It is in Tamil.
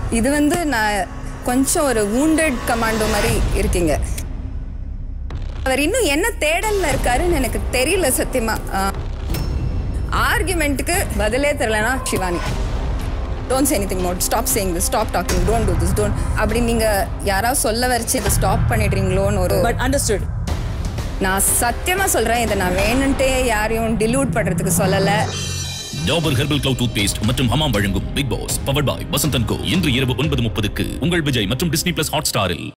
இது வந்து நான் கொஞ்சம் ஒரு wounded கமாண்டோ மாதிரி இருக்கீங்க அவர் இன்னும் என்ன தேடல்ல இருக்காருன்னு எனக்கு தெரியல சத்தியமா ஆர்குமெண்ட்டுக்கு பதிலே தெரியலனா Shivani don't say anything mode stop saying this stop talking don't do this don't அப்படி நீங்க யாராவது சொல்ல வச்சு இதை ஸ்டாப் பண்ணிடுறீங்களோன்னு ஒரு பட் அண்டர்ஸ்டுட் நான் சத்தியமா சொல்றேன் இதை நான் வேணும்ட்டே யாரையும் டிலூட் பண்றதுக்கு சொல்லல Dabur herbal cloud toothpaste மற்றும் ஹமாம் வழங்கும் big boss powered by Vasanthan co இன்று இரவு ஒன்பது முப்பதுக்கு உங்கள் விஜய் மற்றும் டிஸ்னி பிளஸ் ஹாட் ஸ்டாரில்